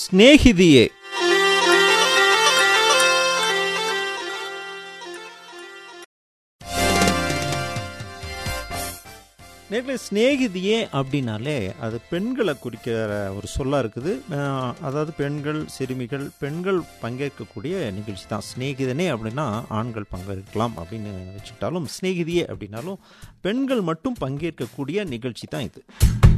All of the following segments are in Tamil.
ஸ்நேகிதியே நேர்களே சிநேகிதியே அப்படின்னாலே அது பெண்களை குறிக்கிற ஒரு சொல்லா இருக்குது அஹ், அதாவது பெண்கள் சிறுமிகள் பெண்கள் பங்கேற்கக்கூடிய நிகழ்ச்சி தான் சிநேகிதனே அப்படின்னா ஆண்கள் பங்கேற்கலாம் அப்படின்னு வச்சுக்கிட்டாலும் சிநேகிதியே அப்படின்னாலும் பெண்கள் மட்டும் பங்கேற்கக்கூடிய நிகழ்ச்சி தான் இது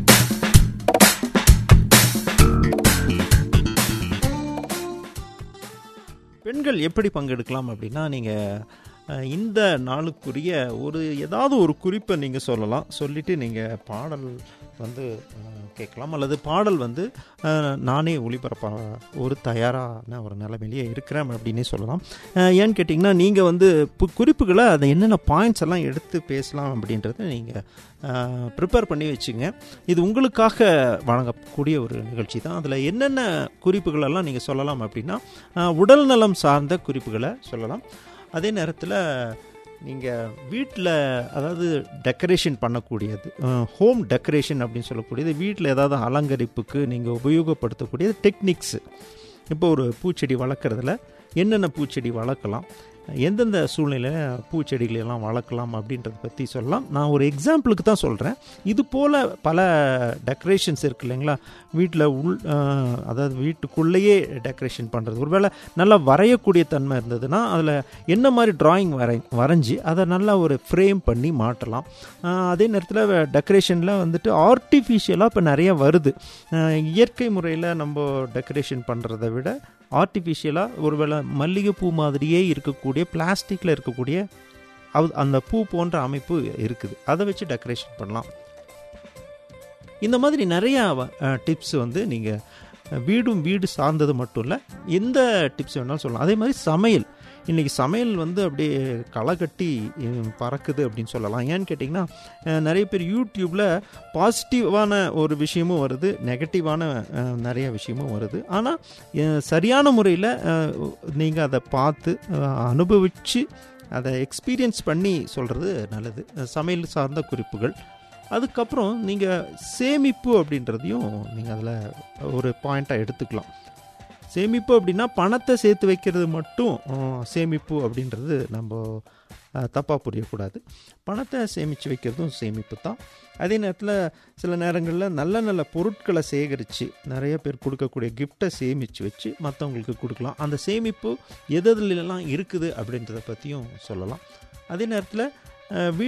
பெண்கள் எப்படி பங்கெடுக்கலாம் அப்படின்னா நீங்கள் இந்த நாளுக்குரிய ஒரு ஏதாவது ஒரு குறிப்பை நீங்கள் சொல்லலாம் சொல்லிவிட்டு நீங்கள் பாடல் வந்து அஹ், கேட்கலாம் அல்லது பாடல் வந்து அஹ், நானே ஒளிபரப்ப ஒரு தயாரான ஒரு நிலைமையிலேயே இருக்கிறேன் அப்படின்னே சொல்லலாம் அஹ், ஏன்னு கேட்டிங்கன்னா நீங்கள் வந்து பு- குறிப்புகளை அதை என்னென்ன பாயிண்ட்ஸ் எல்லாம் எடுத்து பேசலாம் அப்படின்றத நீங்கள் ப்ரிப்பேர் பண்ணி வச்சுங்க இது உங்களுக்காக வழங்கக்கூடிய ஒரு நிகழ்ச்சி தான் அதில் என்னென்ன குறிப்புகளெல்லாம் நீங்கள் சொல்லலாம் அப்படின்னா அஹ், உடல் நலம் சார்ந்த குறிப்புகளை சொல்லலாம் அதே நேரத்தில் நீங்கள் வீட்டில் அதாவது டெக்கரேஷன் பண்ணக்கூடியது ஹோம் டெக்கரேஷன் அப்படின்னு சொல்லக்கூடியது வீட்டில் ஏதாவது அலங்கரிப்புக்கு நீங்கள் உபயோகப்படுத்தக்கூடிய டெக்னிக்ஸு இப்போ ஒரு பூச்செடி வளர்க்குறதுல என்னென்ன பூச்செடி வளர்க்கலாம் எந்தெந்த சூழ்நிலையில் பூச்செடிகளை எல்லாம் வளர்க்கலாம் அப்படின்றத பற்றி சொல்லலாம் நான் ஒரு எக்ஸாம்பிளுக்கு தான் சொல்கிறேன் இது போல் பல டெக்கரேஷன்ஸ் இருக்கு இல்லைங்களா வீட்டில் உள் அஹ், அதாவது வீட்டுக்குள்ளேயே டெக்கரேஷன் பண்ணுறது ஒருவேளை நல்லா வரையக்கூடிய தன்மை இருந்ததுன்னா அதில் என்ன மாதிரி டிராயிங் வரை வரைஞ்சி அதை நல்லா ஒரு ஃப்ரேம் பண்ணி மாட்டலாம் அஹ், அதே நேரத்தில் டெக்கரேஷனில் வந்துட்டு ஆர்டிஃபிஷியலாக இப்போ நிறைய வருது அஹ், இயற்கை முறையில் நம்ம டெக்கரேஷன் பண்ணுறதை விட ஆர்டிஃபிஷியலாக ஒருவேளை மல்லிகைப்பூ மாதிரியே இருக்கக்கூடிய பிளாஸ்டிக்கில் இருக்கக்கூடிய அது- அந்த பூ போன்ற அமைப்பு இருக்குது அதை வச்சு டெக்கரேஷன் பண்ணலாம் இந்த மாதிரி நிறையா டிப்ஸ் வந்து நீங்கள் வீடும் வீடு சார்ந்தது மட்டும் இல்லை எந்த டிப்ஸ் வேணாலும் சொல்லலாம் அதே மாதிரி சமையல் இன்றைக்கி சமையல் வந்து அப்படியே களை கட்டி அஹ், பறக்குது அப்படின்னு சொல்லலாம் ஏன்னு கேட்டிங்கன்னா அஹ், நிறைய பேர் யூடியூப்பில் பாசிட்டிவான ஒரு விஷயமும் வருது நெகட்டிவான அஹ், நிறைய விஷயமும் வருது ஆனால் சரியான முறையில் நீங்கள் அதை பார்த்து அஹ், அனுபவித்து அதை எக்ஸ்பீரியன்ஸ் பண்ணி சொல்கிறது நல்லது அஹ், சமையல் சார்ந்த குறிப்புகள் அதுக்கப்புறம் நீங்கள் சேமிப்பு அப்படின்றதையும் நீங்கள் அதில் ஒரு பாயிண்ட்டாக எடுத்துக்கலாம் சேமிப்பு அப்படின்னா பணத்தை சேர்த்து வைக்கிறது மட்டும் அஹ், சேமிப்பு அப்படின்றது நம்ம தப்பாக புரியக்கூடாது பணத்தை சேமித்து வைக்கிறதும் சேமிப்பு தான் அதே நேரத்தில் சில நேரங்களில் நல்ல நல்ல பொருட்களை சேகரித்து நிறைய பேர் கொடுக்கக்கூடிய கிஃப்டை சேமித்து வச்சு மற்றவங்களுக்கு கொடுக்கலாம் அந்த சேமிப்பு எது எதுலெல்லாம் இருக்குது அப்படின்றத பற்றியும் சொல்லலாம் அதே நேரத்தில்